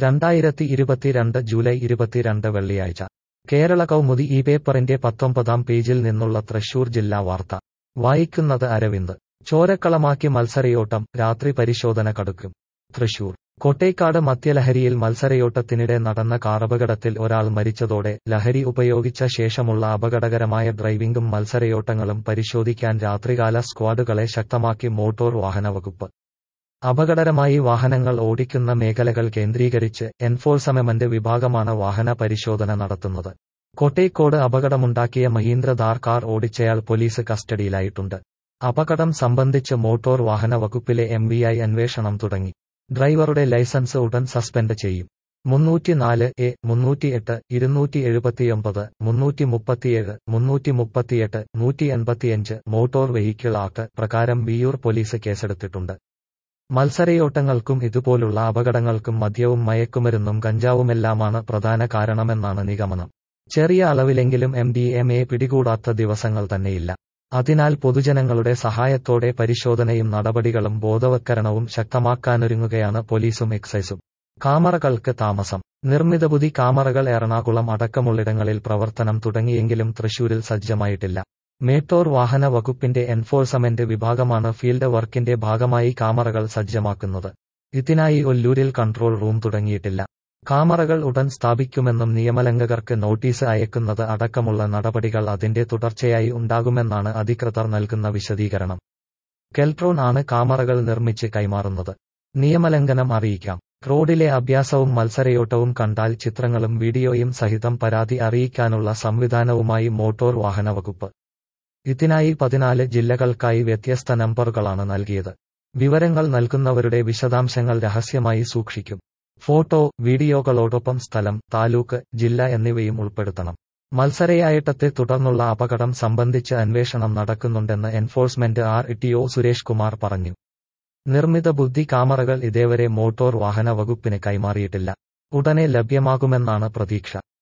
രണ്ടായിരത്തി ഇരുപത്തിരണ്ട് ജൂലൈ ഇരുപത്തിരണ്ട് വെള്ളിയാഴ്ച കേരള കൗമുദി ഈ പേപ്പറിന്റെ പത്തൊമ്പതാം പേജിൽ നിന്നുള്ള തൃശൂർ ജില്ലാ വാർത്ത വായിക്കുന്നത് അരവിന്ദ് ചോരക്കളമാക്കി മത്സരയോട്ടം രാത്രി പരിശോധന കടുക്കും തൃശൂർ കോട്ടേക്കാട് മദ്യലഹരിയിൽ മത്സരയോട്ടത്തിനിടെ നടന്ന കാറപകടത്തിൽ ഒരാൾ മരിച്ചതോടെ ലഹരി ഉപയോഗിച്ച ശേഷമുള്ള അപകടകരമായ ഡ്രൈവിംഗും മത്സരയോട്ടങ്ങളും പരിശോധിക്കാൻ രാത്രികാല സ്ക്വാഡുകളെ ശക്തമാക്കി മോട്ടോർ വാഹന വകുപ്പ് അപകടകരമായി വാഹനങ്ങൾ ഓടിക്കുന്ന മേഖലകൾ കേന്ദ്രീകരിച്ച് എൻഫോഴ്സമെന്റ് വിഭാഗമാണ് വാഹന പരിശോധന നടത്തുന്നത് കോട്ടേക്കോട് അപകടമുണ്ടാക്കിയ മഹീന്ദ്ര ധാർ കാർ ഓടിച്ചയാൾ പോലീസ് കസ്റ്റഡിയിലായിട്ടുണ്ട് അപകടം സംബന്ധിച്ച് മോട്ടോർ വാഹന വകുപ്പിലെ എം അന്വേഷണം തുടങ്ങി ഡ്രൈവറുടെ ലൈസൻസ് ഉടൻ സസ്പെൻഡ് ചെയ്യും മുന്നൂറ്റിനാല് എ മുന്നൂറ്റിയെട്ട് ഇരുന്നൂറ്റി എഴുപത്തിയൊമ്പത് മുന്നൂറ്റി മുപ്പത്തിയേഴ് മുന്നൂറ്റി മുപ്പത്തിയെട്ട് നൂറ്റി എൺപത്തിയഞ്ച് മോട്ടോർ വെഹിക്കിൾ ആക്ട് പ്രകാരം വിയൂർ പോലീസ് കേസെടുത്തിട്ടുണ്ട് മത്സരയോട്ടങ്ങൾക്കും ഇതുപോലുള്ള അപകടങ്ങൾക്കും മദ്യവും മയക്കുമരുന്നും കഞ്ചാവുമെല്ലാമാണ് പ്രധാന കാരണമെന്നാണ് നിഗമനം ചെറിയ അളവിലെങ്കിലും എം ഡി എം എ പിടികൂടാത്ത ദിവസങ്ങൾ തന്നെയില്ല അതിനാൽ പൊതുജനങ്ങളുടെ സഹായത്തോടെ പരിശോധനയും നടപടികളും ബോധവത്കരണവും ശക്തമാക്കാനൊരുങ്ങുകയാണ് പോലീസും എക്സൈസും കാമറകൾക്ക് താമസം നിർമ്മിതബുദ്ധി കാമറകൾ എറണാകുളം അടക്കമുള്ളിടങ്ങളിൽ പ്രവർത്തനം തുടങ്ങിയെങ്കിലും തൃശൂരിൽ സജ്ജമായിട്ടില്ല മേട്ടോർ വാഹന വകുപ്പിന്റെ എൻഫോഴ്സമെന്റ് വിഭാഗമാണ് ഫീൽഡ് വർക്കിന്റെ ഭാഗമായി കാമറകൾ സജ്ജമാക്കുന്നത് ഇതിനായി ഒല്ലൂരിൽ കൺട്രോൾ റൂം തുടങ്ങിയിട്ടില്ല കാമറകൾ ഉടൻ സ്ഥാപിക്കുമെന്നും നിയമലംഘകർക്ക് നോട്ടീസ് അയക്കുന്നത് അടക്കമുള്ള നടപടികൾ അതിന്റെ തുടർച്ചയായി ഉണ്ടാകുമെന്നാണ് അധികൃതർ നൽകുന്ന വിശദീകരണം കെൽട്രോൺ ആണ് കാമറകൾ നിർമ്മിച്ച് കൈമാറുന്നത് നിയമലംഘനം അറിയിക്കാം റോഡിലെ അഭ്യാസവും മത്സരയോട്ടവും കണ്ടാൽ ചിത്രങ്ങളും വീഡിയോയും സഹിതം പരാതി അറിയിക്കാനുള്ള സംവിധാനവുമായി മോട്ടോർ വാഹന വകുപ്പ് ഇതിനായി പതിനാല് ജില്ലകൾക്കായി വ്യത്യസ്ത നമ്പറുകളാണ് നൽകിയത് വിവരങ്ങൾ നൽകുന്നവരുടെ വിശദാംശങ്ങൾ രഹസ്യമായി സൂക്ഷിക്കും ഫോട്ടോ വീഡിയോകളോടൊപ്പം സ്ഥലം താലൂക്ക് ജില്ല എന്നിവയും ഉൾപ്പെടുത്തണം മത്സരയായിട്ടത്തെ തുടർന്നുള്ള അപകടം സംബന്ധിച്ച് അന്വേഷണം നടക്കുന്നുണ്ടെന്ന് enforcement R T O Suresh Kumar പറഞ്ഞു നിർമ്മിത ബുദ്ധി കാമറകൾ ഇതേവരെ മോട്ടോർ വാഹന വകുപ്പിന് കൈമാറിയിട്ടില്ല ഉടനെ ലഭ്യമാകുമെന്നാണ് പ്രതീക്ഷ